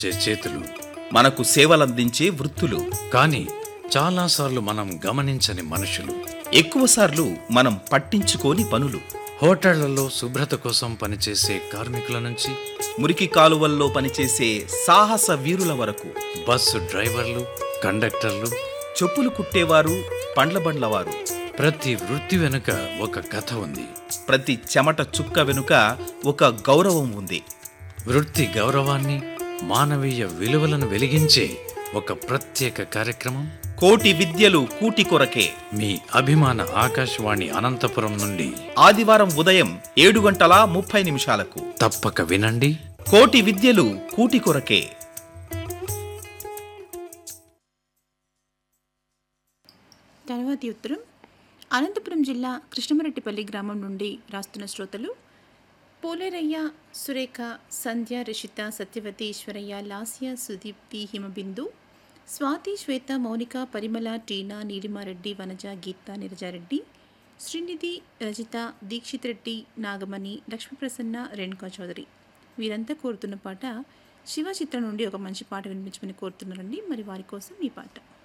చే- చేతులు మనకు సేవలందించే వృత్తులు కానీ చాలాసార్లు మనం గమనించని మనుషులు ఎక్కువసార్లు మనం పట్టించుకోని పనులు హోటళ్లలో శుభ్రత కోసం పనిచేసే కార్మికుల నుంచి మురికి కాలువల్లో పనిచేసే సాహస వీరుల వరకు బస్సు డ్రైవర్లు కండక్టర్లు చెప్పులు కుట్టేవారు పండ్ల బండ్లవారు ప్రతి వృత్తి వెనుక ఒక కథ ఉంది ప్రతి చెమట చుక్క వెనుక ఒక గౌరవం ఉంది వృత్తి గౌరవాన్ని మానవీయ విలువలను వెలిగించే ఒక ప్రత్యేక కార్యక్రమం కోటి విద్యలు కూటి కొరకే మీ అభిమాన ఆకాశవాణి అనంతపురం నుండి ఆదివారం ఉదయం ఏడు గంటల ముప్పై నిమిషాలకు తప్పక వినండి కోటి విద్యలు కూటి కొరకే తర్వాతి ఉత్తరం అనంతపురం జిల్లా కృష్ణమరెడ్డిపల్లి గ్రామం నుండి రాస్తున్న శ్రోతలు పోలేరయ్య సురేఖ సంధ్య రిషిత సత్యవతి ఈశ్వరయ్య లాస్య సుదీప్తి హిమబిందు స్వాతి శ్వేత మౌనిక పరిమళ టీనా నీలిమారెడ్డి వనజ గీత నిరజారెడ్డి శ్రీనిధి రజిత దీక్షిత్ రెడ్డి నాగమణి లక్ష్మీప్రసన్న రేణుకా చౌదరి వీరంతా కోరుతున్న పాట శివ చిత్రం నుండి ఒక మంచి పాట వినిపించమని కోరుతున్నారండి మరి వారి కోసం ఈ పాట